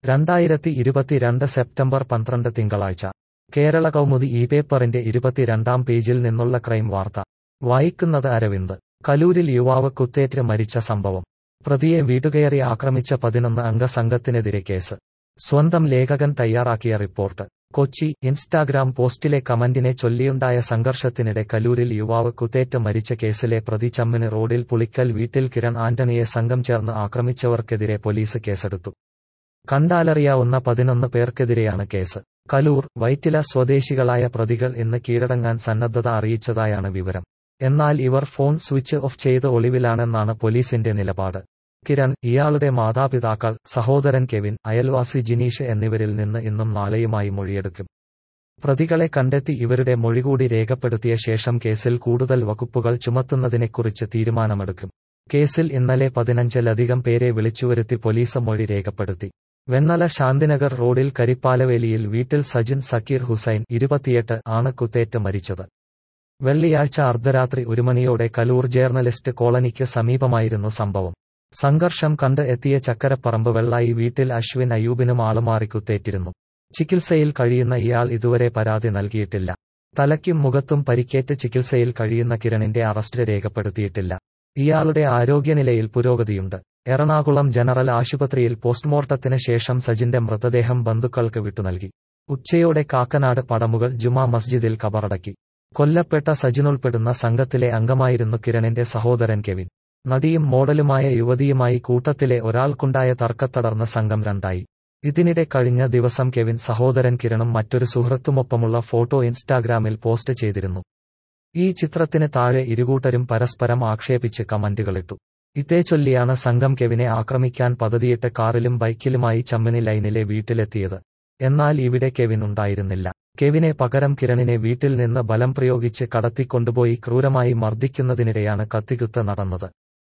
രണ്ടായിരത്തി ഇരുപത്തിരണ്ട് സെപ്റ്റംബർ പന്ത്രണ്ട് തിങ്കളാഴ്ച കേരള കൗമുദി ഈ പേപ്പറിന്റെ ഇരുപത്തിരണ്ടാം പേജിൽ നിന്നുള്ള ക്രൈം വാർത്ത വായിക്കുന്നത് അരവിന്ദ് കലൂരിൽ യുവാവ് കുത്തേറ്റ് മരിച്ച സംഭവം പ്രതിയെ വീടുകയറി ആക്രമിച്ച പതിനൊന്ന് അംഗ സംഘത്തിനെതിരെ കേസ് സ്വന്തം ലേഖകൻ തയ്യാറാക്കിയ റിപ്പോർട്ട് കൊച്ചി ഇൻസ്റ്റാഗ്രാം പോസ്റ്റിലെ കമന്റിനെ ചൊല്ലിയുണ്ടായ സംഘർഷത്തിനിടെ കലൂരിൽ യുവാവ് കുത്തേറ്റ് മരിച്ച കേസിലെ പ്രതി ചമ്മിന് റോഡിൽ പുളിക്കൽ വീട്ടിൽ കിരൺ ആന്റണിയെ സംഘം ചേർന്ന് ആക്രമിച്ചവർക്കെതിരെ പോലീസ് കേസെടുത്തു കണ്ടാലറിയാവുന്ന പതിനൊന്ന് പേർക്കെതിരെയാണ് കേസ് കലൂർ വൈറ്റില സ്വദേശികളായ പ്രതികൾ ഇന്ന് കീഴടങ്ങാൻ സന്നദ്ധത അറിയിച്ചതായാണ് വിവരം എന്നാൽ ഇവർ ഫോൺ സ്വിച്ച് ഓഫ് ചെയ്ത് ഒളിവിലാണെന്നാണ് പോലീസിന്റെ നിലപാട് കിരൺ ഇയാളുടെ മാതാപിതാക്കൾ സഹോദരൻ കെവിൻ അയൽവാസി ജിനീഷ് എന്നിവരിൽ നിന്ന് ഇന്നും നാളെയുമായി മൊഴിയെടുക്കും പ്രതികളെ കണ്ടെത്തി ഇവരുടെ മൊഴി കൂടി രേഖപ്പെടുത്തിയ ശേഷം കേസിൽ കൂടുതൽ വകുപ്പുകൾ ചുമത്തുന്നതിനെക്കുറിച്ച് തീരുമാനമെടുക്കും കേസിൽ ഇന്നലെ പതിനഞ്ചിലധികം പേരെ വിളിച്ചുവരുത്തി പോലീസ് മൊഴി രേഖപ്പെടുത്തി വെന്നല ശാന്തിനഗർ റോഡിൽ കരിപ്പാലവേലിയിൽ വീട്ടിൽ സജിൻ സക്കീർ ഹുസൈൻ ഇരുപത്തിയെട്ട് ആണ് കുത്തേറ്റ് മരിച്ചത് വെള്ളിയാഴ്ച അർദ്ധരാത്രി ഒരു മണിയോടെ കലൂർ ജേർണലിസ്റ്റ് കോളനിക്ക് സമീപമായിരുന്നു സംഭവം സംഘർഷം കണ്ട് എത്തിയ ചക്കരപ്പറമ്പ് വെള്ളായി വീട്ടിൽ അശ്വിൻ അയ്യൂബിനും ആളുമാറി കുത്തേറ്റിരുന്നു ചികിത്സയിൽ കഴിയുന്ന ഇയാൾ ഇതുവരെ പരാതി നൽകിയിട്ടില്ല തലയ്ക്കും മുഖത്തും പരിക്കേറ്റ് ചികിത്സയിൽ കഴിയുന്ന കിരണിന്റെ അറസ്റ്റ് രേഖപ്പെടുത്തിയിട്ടില്ല ഇയാളുടെ ആരോഗ്യനിലയിൽ പുരോഗതിയുണ്ട് എറണാകുളം ജനറൽ ആശുപത്രിയിൽ പോസ്റ്റ്മോർട്ടത്തിന് ശേഷം സജിന്റെ മൃതദേഹം ബന്ധുക്കൾക്ക് വിട്ടുനൽകി ഉച്ചയോടെ കാക്കനാട് പടമുകൾ ജുമാ മസ്ജിദിൽ കബറടക്കി കൊല്ലപ്പെട്ട സജിനുൾപ്പെടുന്ന സംഘത്തിലെ അംഗമായിരുന്നു കിരണിന്റെ സഹോദരൻ കെവിൻ നടിയും മോഡലുമായ യുവതിയുമായി കൂട്ടത്തിലെ ഒരാൾക്കുണ്ടായ തർക്കത്തടർന്ന് സംഘം രണ്ടായി ഇതിനിടെ കഴിഞ്ഞ ദിവസം കെവിൻ സഹോദരൻ കിരണും മറ്റൊരു സുഹൃത്തുമൊപ്പമുള്ള ഫോട്ടോ ഇൻസ്റ്റാഗ്രാമിൽ പോസ്റ്റ് ചെയ്തിരുന്നു ഈ ചിത്രത്തിന് താഴെ ഇരുകൂട്ടരും പരസ്പരം ആക്ഷേപിച്ച് കമന്റുകളിട്ടു ഇതേച്ചൊല്ലിയാണ് സംഘം കെവിനെ ആക്രമിക്കാൻ പദ്ധതിയിട്ട് കാറിലും ബൈക്കിലുമായി ചമ്മനി ലൈനിലെ വീട്ടിലെത്തിയത് എന്നാൽ ഇവിടെ കെവിൻ ഉണ്ടായിരുന്നില്ല കെവിനെ പകരം കിരണിനെ വീട്ടിൽ നിന്ന് ബലം പ്രയോഗിച്ച് കടത്തിക്കൊണ്ടുപോയി ക്രൂരമായി മർദ്ദിക്കുന്നതിനിടെയാണ് കത്തികുത്ത് നടന്നത്